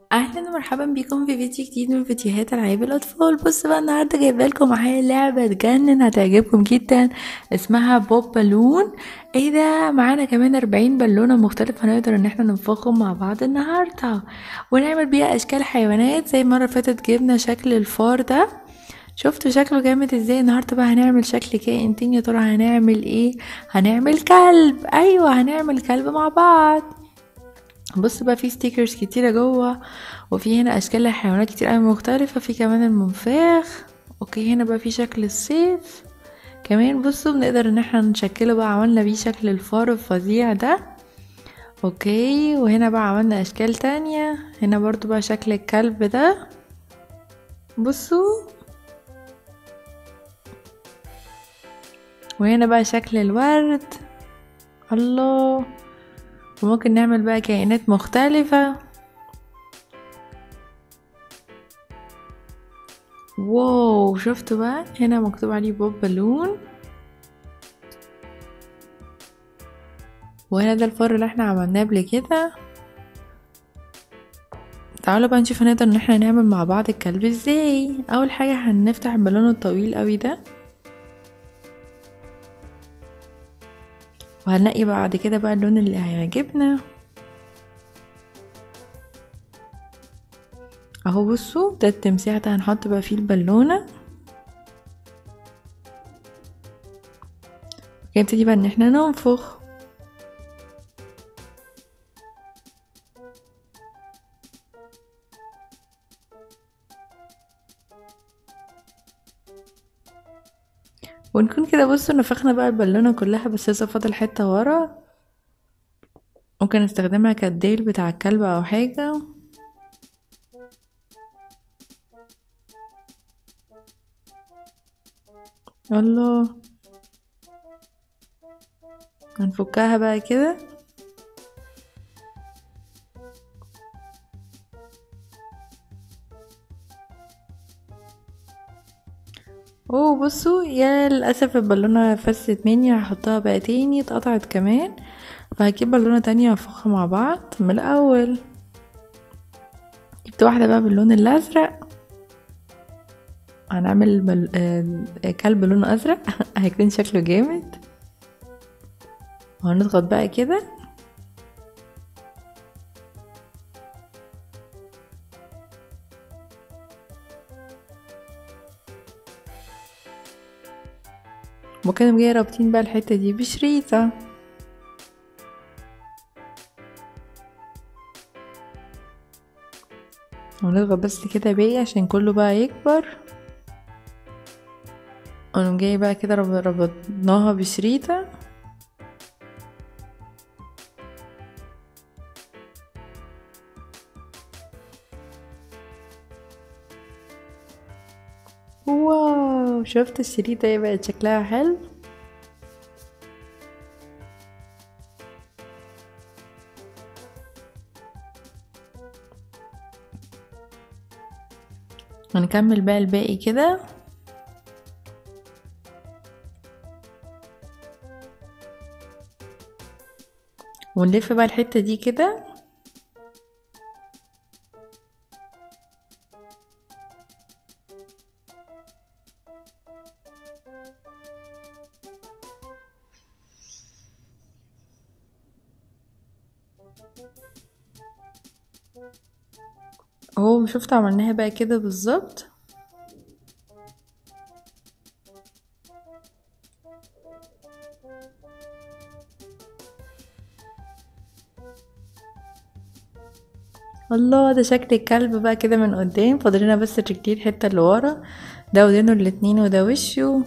اهلا ومرحبا بيكم في فيديو جديد من فيديوهات العاب الاطفال بص بقى النهارده جايبه لكم معايا لعبه تجنن هتعجبكم جدا اسمها بوب بالون ايه ده معانا كمان 40 بالونه مختلفه هنقدر ان احنا ننفخهم مع بعض النهارده ونعمل بيها اشكال حيوانات زي المره اللي فاتت جبنا شكل الفار ده شفتوا شكله جامد ازاي النهارده بقى هنعمل شكل كائن تاني يا ترى هنعمل ايه هنعمل كلب ايوه هنعمل كلب مع بعض بص بقى في ستيكرز كتيرة جوه وفي هنا اشكال الحيوانات كتير قوي مختلفة في كمان المنفاخ اوكي هنا بقى في شكل السيف كمان بصوا بنقدر ان احنا نشكله بقى عملنا بيه شكل الفار الفظيع ده اوكي وهنا بقى عملنا اشكال تانية هنا برضو بقى شكل الكلب ده بصوا وهنا بقى شكل الورد الله وممكن نعمل بقى كائنات مختلفة واو شفتوا بقى هنا مكتوب عليه بوب بالون وهنا ده الفار اللي احنا عملناه قبل كده تعالوا بقى نشوف هنقدر ان احنا نعمل مع بعض الكلب ازاي اول حاجة هنفتح البالون الطويل قوي ده وهنلاقي بعد كده بقى اللون اللي هيعجبنا اهو بصوا ده التمساح ده هنحط بقى فيه البالونة نبتدي بقى ان احنا ننفخ ونكون كده بصوا نفخنا بقى البالونة كلها بس لسه فاضل حتة ورا ممكن نستخدمها كالديل بتاع الكلب او حاجة الله هنفكها بقى كده اوه بصوا يا للاسف البالونه فست مني هحطها بقى تاني اتقطعت كمان فهجيب بالونه تانية وانفخها مع بعض من الاول جبت واحده بقى باللون الازرق هنعمل بل... آه... كلب لونه ازرق هيكون شكله جامد وهنضغط بقى كده وكانوا جاي رابطين بقى الحتة دي بشريطة ونضغط بس كده باقي عشان كله بقى يكبر ونقوم جاي بقى كده ربطناها بشريطة واو شفت الشريطة ايه بقت شكلها حلو هنكمل بقى الباقي كده ونلف بقى الحتة دي كده اهو شفت عملناها بقى كده بالظبط الله ده شكل الكلب بقى كده من قدام فاضلنا بس الرجلين الحته اللي ورا ده ودانه الاتنين وده وشه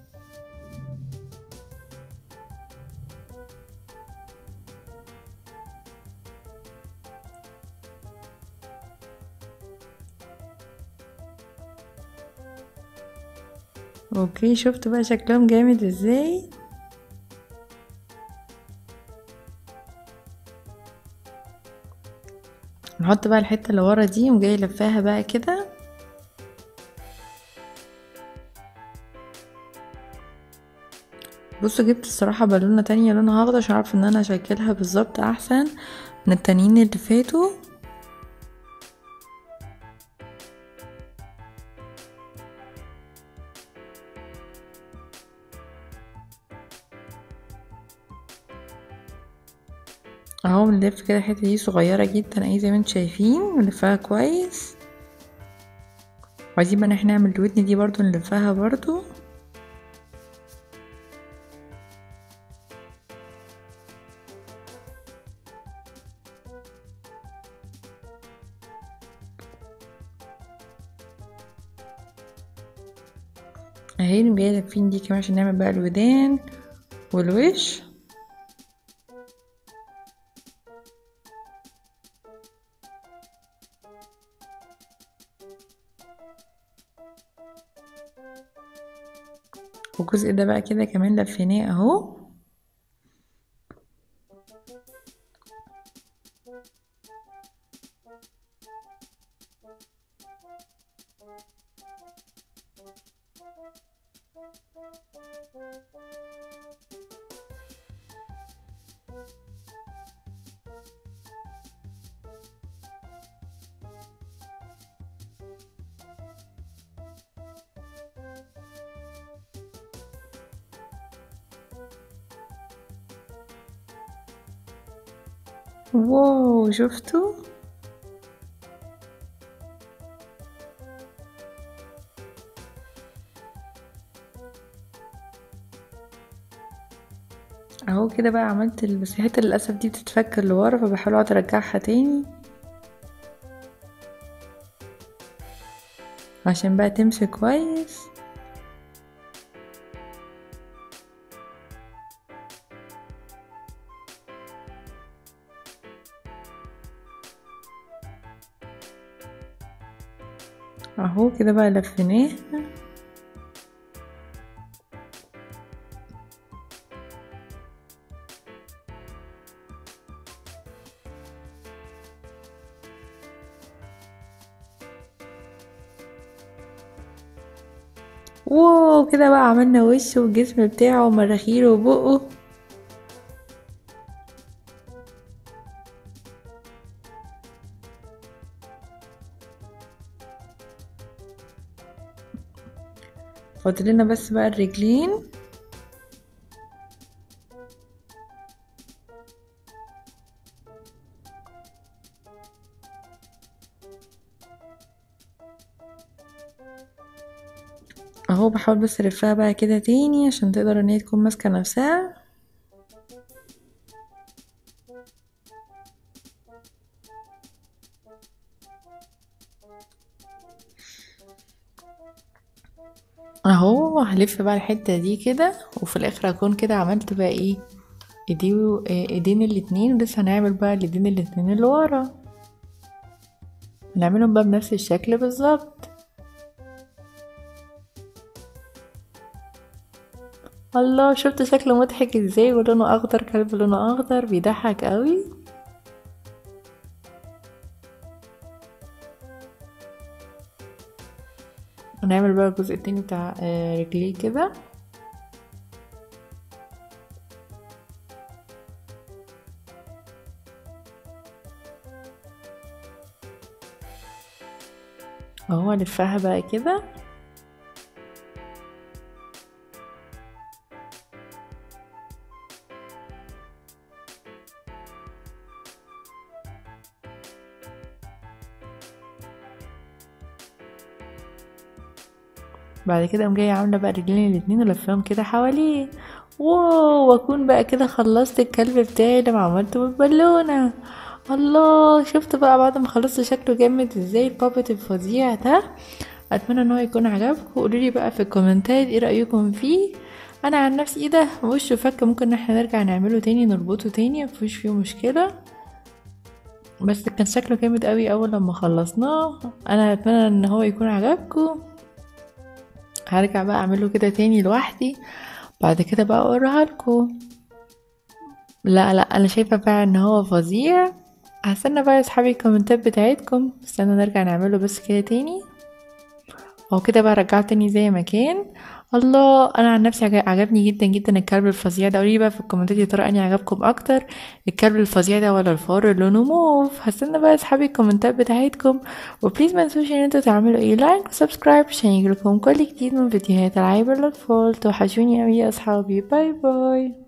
اوكي شفت بقى شكلهم جامد ازاي نحط بقى الحته اللي ورا دي وجاي لفاها بقى كده بصوا جبت الصراحه بالونه تانية لونها اخضر عشان اعرف ان انا اشكلها بالظبط احسن من التانيين اللي فاتوا اهو بنلف كده الحته دي صغيره جدا اهي زي ما انتم شايفين بنلفها كويس وعايزين بقى ان احنا نعمل الودن دي برضو نلفها برضو اهي جايه لافين دي كمان عشان نعمل بقى الودان والوش والجزء ده بقى كده كمان لفيناه اهو واو شفتوا اهو كده بقى عملت ال- بس الحته للاسف دي بتتفك لورا فبحاول اقعد ارجعها تاني عشان بقى تمشي كويس اهو كده بقى لفيناه واو كده بقى عملنا وشه والجسم بتاعه ومراخيره وبقه فاضل لنا بس بقى الرجلين اهو بحاول بس الفها بقى كده تاني عشان تقدر ان هي تكون ماسكه نفسها اهو هلف بقى الحته دي كده وفي الاخر هكون كده عملت بقى ايه ايدي ايدين الاتنين ولسه هنعمل بقى الايدين الاتنين اللي ورا هنعملهم بقى بنفس الشكل بالظبط الله شفت شكله مضحك ازاي ولونه اخضر كلب لونه اخضر بيضحك قوي هنعمل بقى الجزء التاني بتاع آه، رجليه كده اهو الفها بقى كده بعد كده قوم جايه عامله بقى رجلين الاتنين ولفاهم كده حواليه واو واكون بقى كده خلصت الكلب بتاعي اللي عملته بالبالونه الله شفت بقى بعد ما خلصت شكله جامد ازاي البابت الفظيع ده اتمنى ان هو يكون عجبكم قولوا لي بقى في الكومنتات ايه رايكم فيه انا عن نفسي ايه ده وشه فك ممكن ان احنا نرجع نعمله تاني نربطه تاني مفيش فيه مشكله بس كان شكله جامد قوي اول لما خلصناه انا اتمنى ان هو يكون عجبكم هرجع بقى اعمله كده تاني لوحدي بعد كده بقى اوريها لكم لا لا انا شايفه بقى ان هو فظيع هستنى بقى يا اصحابي الكومنتات بتاعتكم استنى نرجع نعمله بس كده تاني اهو كده بقى رجعت تاني زي ما كان الله انا عن نفسي عجب- عجبني جدا جدا الكلب الفظيع ده قولي بقى في الكومنتات يا ترى اني عجبكم اكتر الكلب الفظيع ده ولا الفار اللي لونه موف هستنى بقى يا اصحابي الكومنتات بتاعتكم وبليز ما تنسوش ان انتوا تعملوا ايه لايك وسبسكرايب عشان يجيلكم كل جديد من فيديوهات العاب الاطفال توحشوني اوي يا اصحابي باي باي